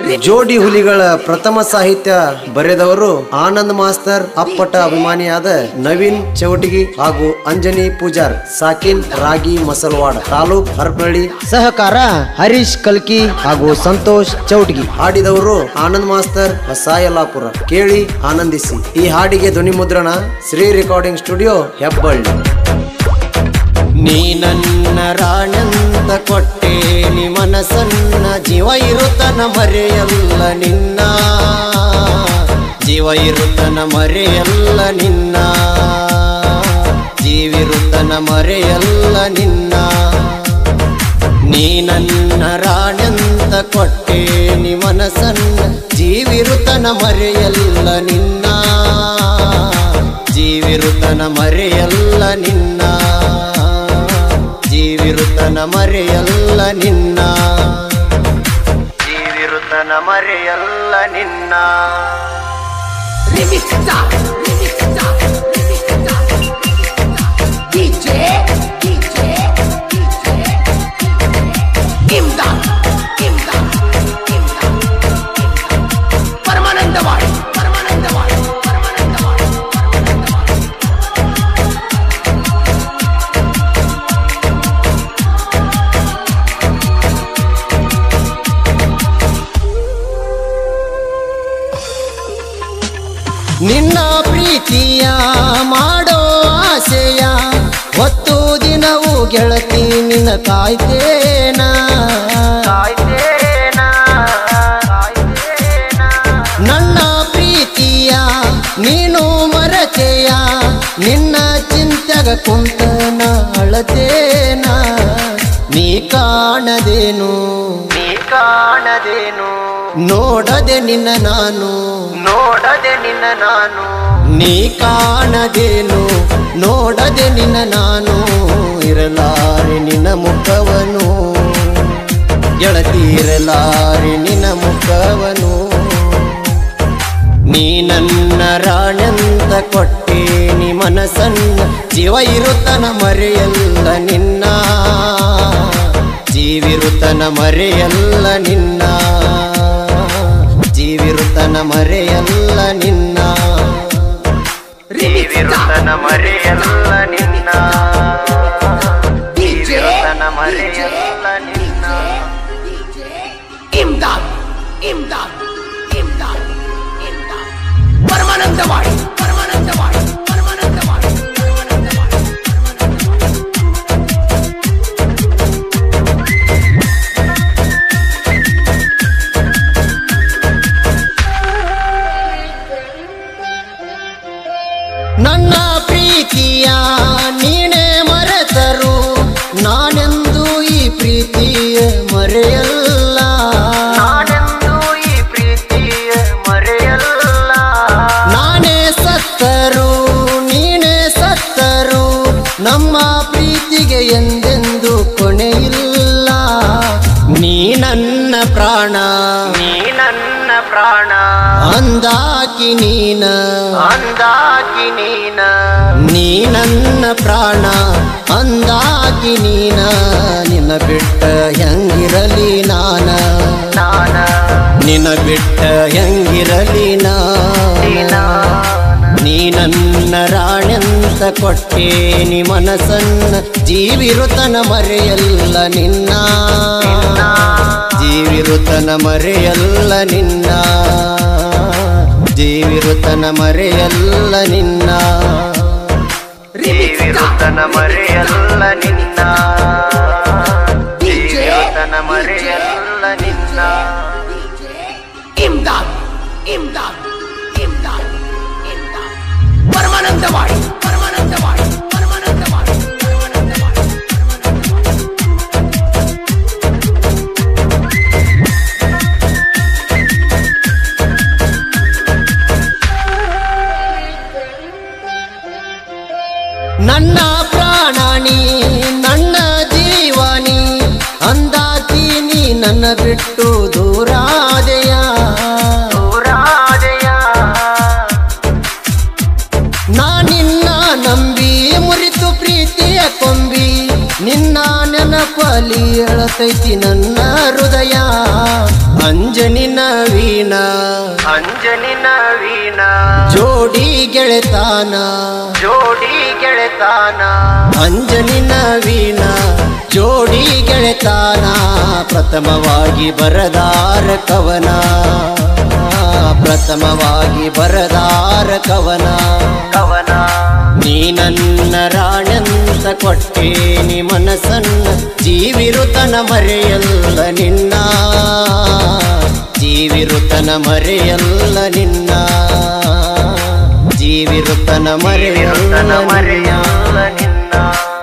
ಜೋಡಿ ಹುಲಿಗಳ ಪ್ರಥಮ ಸಾಹಿತ್ಯ ಬರೆದವರು ಆನಂದ್ ಮಾಸ್ತರ್ ಅಪ್ಪಟ ಅಭಿಮಾನಿಯಾದ ನವೀನ್ ಚೌಟಗಿ ಹಾಗೂ ಅಂಜನಿ ಪೂಜಾರ್ ಸಾಕಿನ್ ರಾಗಿ ಮಸಲ್ವಾಡ ತಾಲೂಕ್ ಹರಪನಹಳ್ಳಿ ಸಹಕಾರ ಹರೀಶ್ ಕಲ್ಕಿ ಹಾಗೂ ಸಂತೋಷ್ ಚೌಟಗಿ ಹಾಡಿದವರು ಆನಂದ್ ಮಾಸ್ತರ್ ಹೊಸಾಯಲಾಪುರ ಕೇಳಿ ಆನಂದಿಸಿ ಈ ಹಾಡಿಗೆ ಧ್ವನಿ ಮುದ್ರಣ ಶ್ರೀ ರೆಕಾರ್ಡಿಂಗ್ ಸ್ಟುಡಿಯೋ ಹೆಬ್ಬಳ್ಳಿ ನೀ ನನ್ನ ರಾಣಂತ ಕೊಟ್ಟೆ ನಿ ಮನಸ್ಸನ್ನ ಜೀವ ಇರುತ್ತನ ಮರೆಯಲ್ಲ ನಿನ್ನ ಜೀವ ಇರುತ್ತನ ಮರೆಯಲ್ಲ ನಿನ್ನ ಜೀವಿರುತ್ತನ ಮರೆಯಲ್ಲ ನಿನ್ನ ನೀ ನನ್ನ ರಾಣಂತ ಕೊಟ್ಟೆ ನಿ ಮನಸ್ಸನ್ನ ಜೀವಿರುತ್ತನ ಮರೆಯಲ್ಲ ನಿನ್ನ ಜೀವಿರುತ್ತನ ಮರೆಯಲ್ಲ ನಿನ್ನ ಜೀವಿರುತ್ತನ ಮರೆಯಲ್ಲ ನಿನ್ನ ಜೀವಿರುತ್ತನ ಮರೆಯಲ್ಲ ನಿನ್ನ Remix Star, Remix Star, Remix Star, DJ, DJ, DJ, Imdad, Imdad, Imdad, Paramanandawadi Paramanandawadi Paramanandawadi Paramanandawadi ನಿನ್ನ ಪ್ರೀತಿಯ ಮಾಡೋ ಆಸೆಯ ಹೊತ್ತು ದಿನವೂ ಗೆಳತಿ ನಿನ್ನ ಕಾಯ್ತೇನ ನನ್ನ ಪ್ರೀತಿಯ ನೀನು ಮರತೆಯ ನಿನ್ನ ಚಿಂತೆಗ ಕುಂತನ ಅಳತೇನ ನೀ ಕಾಣದೇನು ನೀ ಕಾಣದೇನು ನೋಡದೆ ನಿನ್ನ ನಾನು ನೋಡದೆ ನಿನ್ನ ನಾನು ನೀ ಕಾಣದೇನು ನೋಡದೆ ನಿನ್ನ ನಾನು ಇರಲಾರೆ ನಿನ್ನ ಮುಖವನು ಗೆಳತಿರಲಾರೆ ನಿನ್ನ ಮುಖವನು ನೀ ನನ್ನ ರಾಣಂತ ಕೊಟ್ಟೆ ನೀ ಮನಸ್ಸನ್ನ ಜೀವ ಇರುತ್ತನ ಮರೆಯಲ್ಲ ನಿನ್ನ ಜೀವಿರುತ್ತನ ಮರೆಯಲ್ಲ ನಿನ್ನ ಜೀವಿರುತ್ತನ ಮರೆಯಲ್ಲ ನಿನ್ನ ಜೀವಿರುತ್ತನ ಮರೆಯಲ್ಲ ನಿನ್ನ ಜೀವಿರುತ್ತನ ಮರೆಯಲ್ಲ ನಿನ್ನ ಇಮ್ದಾದ್ ಇಮ್ದಾದ್ ಇಮ್ದಾದ್ ಇಮ್ದಾದ್ ಪರಮಾನಂದವಾಡಿ ಪರಮಾನಂದವಾಡಿ ಪರಮಾನಂದವಾಡಿ ಪರಮಾನಂದವಾಡಿ ನನ್ನ ಪ್ರೀತಿಯ ನೀನೇ ಮರೆತರು ನಾನೆಂದು ಈ ಪ್ರೀತಿಯ ಮರೆಯಲ್ಲ ನಾನೆಂದು ಈ ಪ್ರೀತಿಯ ಮರೆಯಲ್ಲ ನಾನೇ ಸತ್ತರು ನೀನೇ ಸತ್ತರು ನಮ್ಮ ಪ್ರೀತಿಗೆ ಎಂದೆಂದು ಕೊನೆಯಿಲ್ಲ ನೀ ನನ್ನ ಪ್ರಾಣ ನೀ ನನ್ನ ಪ್ರಾಣ ಅಂದಾಕಿ ನೀನ ಅಂದಾಕಿ ನೀನ ನೀ ನನ್ನ ಪ್ರಾಣ ಅಂದಾಕಿ ನೀನ ನಿನ್ನ ಬಿಟ್ಟ ಹೆಂಗಿರಲಿ ನಾನ ನಾನ ನಿನ್ನ ಬಿಟ್ಟ ಹೆಂಗಿರಲಿ ನಾನ ನೀ ನನ್ನ ರಾಣೆಂತ ಕೊಟ್ಟೆ ನೀ ಮನಸ್ಸನ್ನ ಜೀವಿರುತನ ಮರೆಯಲ್ಲ ನಿನ್ನ ಜೀವಿರುತನ ಮರೆಯಲ್ಲ ನಿನ್ನ ಜೀವಿರುತನ ಮರೆಯಲ್ಲ ನಿನ್ನ ಜೀವಿರುತನ ಮರೆಯಲ್ಲ ನಿನ್ನ ಜೀವಿರುತನ ಮರೆಯಲ್ಲ ನಿನ್ನ ಇಮ್ದಾದ್ ಇಮ್ದಾದ್ ಇಮ್ದಾದ್ ಇಮ್ದಾದ್ ಪರಮಾನಂದವಾಡಿ ಪರಮಾನಂದವಾಡಿ ಪರಮಾನಂದವಾಡಿ ಪರಮಾನಂದವಾಡಿ ನನ್ನ ಪ್ರಾಣನಿ ನನ್ನ ಜೀವನಿ ಅಂದಾಕಿ ನನ್ನ ಬಿಟ್ಟು ದೂರಾದೆಯ ದೂರಾದೆಯ ನಾ ನಿನ್ನ ನಂಬಿ ಮುರಿತು ಪ್ರೀತಿಯ ಕೊಂಬಿ ನಿನ್ನ ನೆನಪಲಿ ಎಳತೈತಿ ನನ್ನ ಹೃದಯ ಅಂಜನಿ ನವೀನ ಅಂಜನಿ ನವೀನ ಜೋಡಿ ಗೆಳೆತಾನ ಜೋಡಿ ಗೆಳೆತಾನ ಅಂಜನಿ ನವೀನ ಜೋಡಿ ಗೆಳೆತಾನ ಪ್ರಥಮವಾಗಿ ಬರದಾರ ಕವನ ಪ್ರಥಮವಾಗಿ ಬರದಾರ ಕವನ ಕವನ ನೀ ನನ್ನ ರಾಣಂತ ಕೊಟ್ಟೇನಿ ಮನಸ್ಸನ್ನ ಜೀವಿರುತನ ಮರೆಯಲ್ಲ ನಿನ್ನ ಜೀವಿರುತನ ಮರೆಯಲ್ಲ ನಿನ್ನ ಜೀವಿರುತನ ಮರೆಯಲ್ಲ ತನ ನಿನ್ನ ಮರೆಯಲ್ಲ ನಿನ್ನ